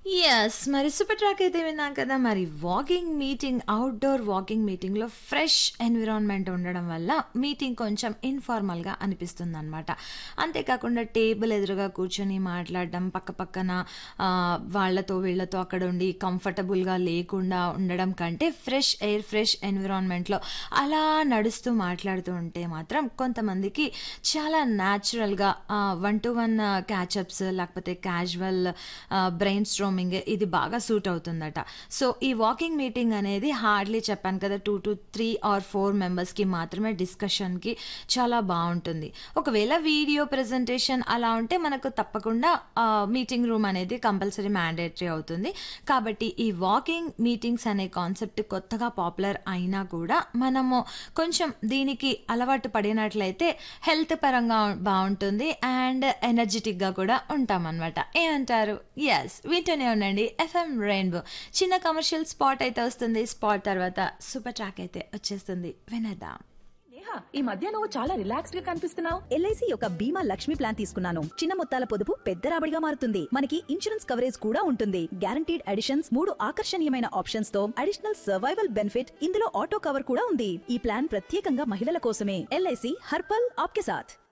Yes. మరి super track అయితే విన్నాం కదా! మరి వాకింగ్ మీటింగ్, ఔట్‌డోర్ వాకింగ్ మీటింగ్‌లో ఫ్రెష్ ఎన్విరాన్మెంట్ ఉండడం వల్ల మీటింగ్ కొంచెం ఇన్ఫార్మల్‌గా అనిపిస్తుందనమాట. అంతేకాకుండా టేబుల్ ఎదురుగా కూర్చొని మాట్లాడడం, పక్కపక్కన ఆహ్, వాళ్ళతో వీళ్ళతో అక్కడ ఉండి కంఫర్టబుల్‌గా లేకుండా ఉండడం కంటే ఫ్రెష్ ఎయిర్, ఫ్రెష్ ఎన్విరాన్మెంట్‌లో అలా నడుస్తూ మాట్లాడుతూ ఉంటే మాత్రం కొంతమందికి చాలా న్యాచురల్‌గా ఆహ్, వన్ టు వన్ క్యాచప్స్ లేకపోతే క్యాజువల్ ఆహ్, బ్రెయిన్ స్ట్రోమింగ్ ఇది బాగా సూట్ అవుతుందట. సో, ఈ వాకింగ్ మీటింగ్ అనేది హార్డ్‌లీ చెప్పాను కదా! 2-3 ఆర్ 4 మెంబర్స్‌కి మాత్రమే డిస్కషన్‌కి చాలా బావుంటుంది. ఒకవేళ వీడియో ప్రెజెంటేషన్ అలా ఉంటే మనకు తప్పకుండా ఆహ్, మీటింగ్ రూమ్ అనేది కంపల్సరీ మ్యాండేటరీ అవుతుంది. కాబట్టి ఈ వాకింగ్ మీటింగ్స్ అనే కాన్సెప్ట్ కొత్తగా పాపులర్ అయినా కూడా మనము కొంచెం దీనికి అలవాటు పడినట్లయితే హెల్త్ పరంగా బావుంటుంది. అండ్ ఎనర్జిటిక్‌గా కూడా ఉంటామనమాట. ఏమంటారు? యెస్. వింటూనే ఉండండి ఎఫ్ఎం రెయిన్బో. చిన్న కమర్షియల్ స్పాట్ అయితే వస్తుంది. స్పాట్ తర్వాత సూపర్ ట్రాక్ అయితే వచ్చేస్తుంది. వినేద్దాం. నేహా ఈ మధ్య నువ్వు చాలా రిలాక్స్డ్ గా కనిపిస్తున్నావు ఎల్ఐసి యొక్క బీమా లక్ష్మి ప్లాన్ తీసుకున్నాను చిన్న మొత్తాల పొదుపు పెద్ద రాబడిగా మారుతుంది మనకి ఇన్సూరెన్స్ కవరేజ్ కూడా ఉంటుంది గ్యారంటీడ్ అడిషన్స్ మూడు ఆకర్షణీయమైన ఆప్షన్స్ తో అడిషనల్ సర్వైవల్ బెనిఫిట్ ఇందులో ఆటో కవర్ కూడా ఉంది ఈ ప్లాన్ ప్రత్యేకంగా మహిళల కోసమే ఎల్ఐసి హర్పల్ ఆప్కే సాథ్